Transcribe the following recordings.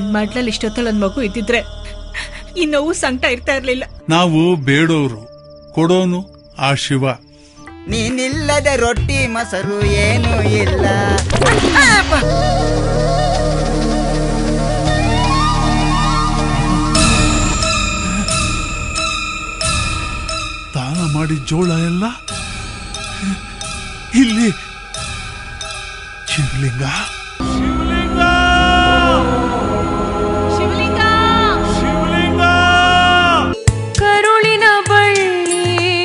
ನನ್ ಮಡ್ಲಲ್ಲಿ ಇಷ್ಟೊತ್ತಲ್ಲಿ ಒಂದ್ ಮಗು ಇದ್ದಿದ್ರೆ ಈ ನೋವು ಸಂಕಟ ಇರ್ತಾ ಇರ್ಲಿಲ್ಲ ನಾವು ಬೇಡೋರು ಕೊಡೋನು ಆ ಶಿವ ನೀನಿಲ್ಲದೆ ರೊಟ್ಟಿ ಮೊಸರು ಏನೂ ಇಲ್ಲ ದಾನ ಮಾಡಿ ಜೋಳ ಎಲ್ಲ ಇಲ್ಲಿ ಶಿವಲಿಂಗ ಕರುಳಿನ ಬಳ್ಳಿ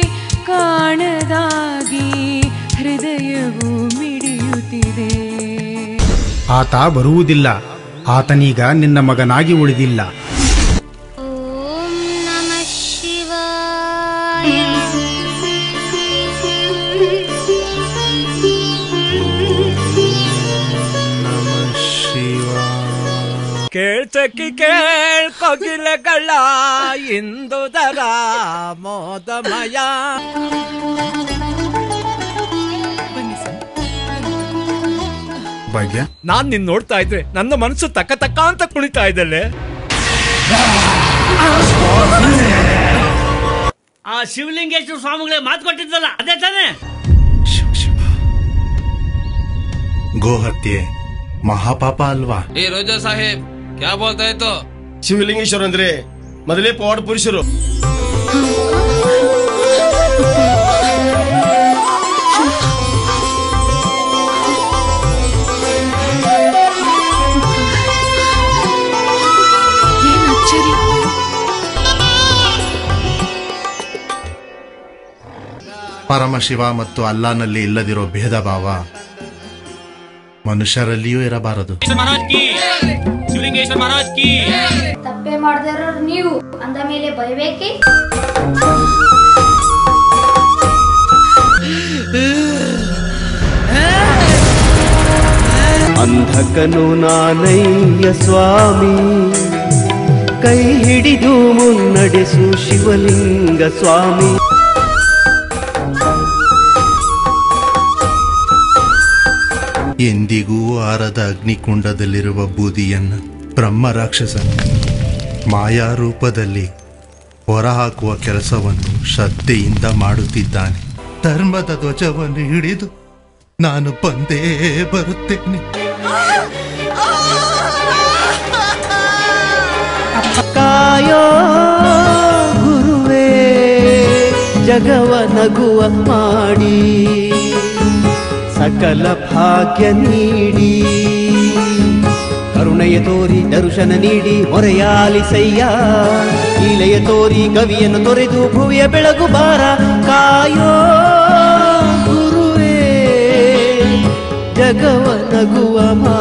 ಕಾಣದಾಗಿ ಹೃದಯವು ಮಿಡಿಯುತ್ತಿದೆ ಆತ ಬರುವುದಿಲ್ಲ ಆತನೀಗ ನಿನ್ನ ಮಗನಾಗಿ ಉಳಿದಿಲ್ಲ ಓಂ ನಮಃ ಶಿವಾಯ ಕೇಳ್ತಕ್ಕಿ ಕೇಳ್ ಕೊಗಿಲೆಗಳ ಇಂದುದರ ಮೋದಮಯ ಭಾಗ್ಯ ನಾನ್ ನಿನ್ ನೋಡ್ತಾ ಇದ್ರೆ ನನ್ನ ಮನಸ್ಸು ತಕ್ಕ ತಕ್ಕ ಅಂತ ಕುಣಿತಾ ಇದ್ದಲ್ಲೇ ಆ ಶಿವಲಿಂಗೇಶ್ವರ ಸ್ವಾಮಿಗಳೇ ಮಾತು ಕೊಟ್ಟಿದ್ವಲ್ಲ ಅದೇ ತಾನೇ ಗೋಹತ್ಯೆ ಮಹಾಪಾಪ ಅಲ್ವಾ ಏ ರೋಜಾ ಸಾಹೇಬ್ ಕ್ಯಾ ಬೋಲ್ತಾ ಇತ್ತು ಶಿವಲಿಂಗೇಶ್ವರ ಅಂದ್ರೆ ಮೊದಲೇ ಪವಾಡ ಪುರುಷರು ಏನ್ ಅಚ್ಚರಿ ಪರಮಶಿವ ಮತ್ತು ಅಲ್ಲಾನಲ್ಲಿ ಇಲ್ಲದಿರೋ ಭೇದ ಭಾವ ಮನುಷ್ಯರಲ್ಲಿಯೂ ಇರಬಾರದು ಮಹಾರಾಜ್ ಕಿ ಶಿವಲಿಂಗೇಶ್ವರ ಮಹಾರಾಜ್ ಕಿ ತಪ್ಪೆ ಮಾಡದೇ ಇರೋರು ನೀವು ಅಂದ ಮೇಲೆ ಭಯಬೇಕೆ ಅಂಧಕನು ನಾನಯ್ಯ ಸ್ವಾಮಿ ಕೈ ಹಿಡಿದು ಮುನ್ನಡೆಸು ಶಿವಲಿಂಗ ಸ್ವಾಮಿ ಎಂದಿಗೂ ಆರದ ಅಗ್ನಿಕುಂಡದಲ್ಲಿರುವ ಬೂದಿಯನ್ನು ಬ್ರಹ್ಮ ರಾಕ್ಷಸನು ಮಾಯಾ ರೂಪದಲ್ಲಿ ಹೊರಹಾಕುವ ಕೆಲಸವನ್ನು ಶ್ರದ್ಧೆಯಿಂದ ಮಾಡುತ್ತಿದ್ದಾನೆ ಧರ್ಮದ ಧ್ವಜವನ್ನು ಹಿಡಿದು ನಾನು ಬಂದೇ ಬರುತ್ತೇನೆ ಕಾಯೋ ಗುರುವೇ ಜಗವ ನಗುವ ಮಾಡಿ ಸಕಲ ಭಾಗ್ಯ ನೀಡಿ ಕರುಣೆಯ ತೋರಿ ದರ್ಶನ ನೀಡಿ ಮೊರೆಯಾಲಿಸಯ್ಯ ಲೀಲೆಯ ತೋರಿ ಕವಿಯನ್ನು ತೊರೆದು ಭುವಿಯ ಬೆಳಗು ಬಾರ ಕಾಯೋ ಗುರುವೇ ಜಗವ ನಗುವ ಮಾಡಿ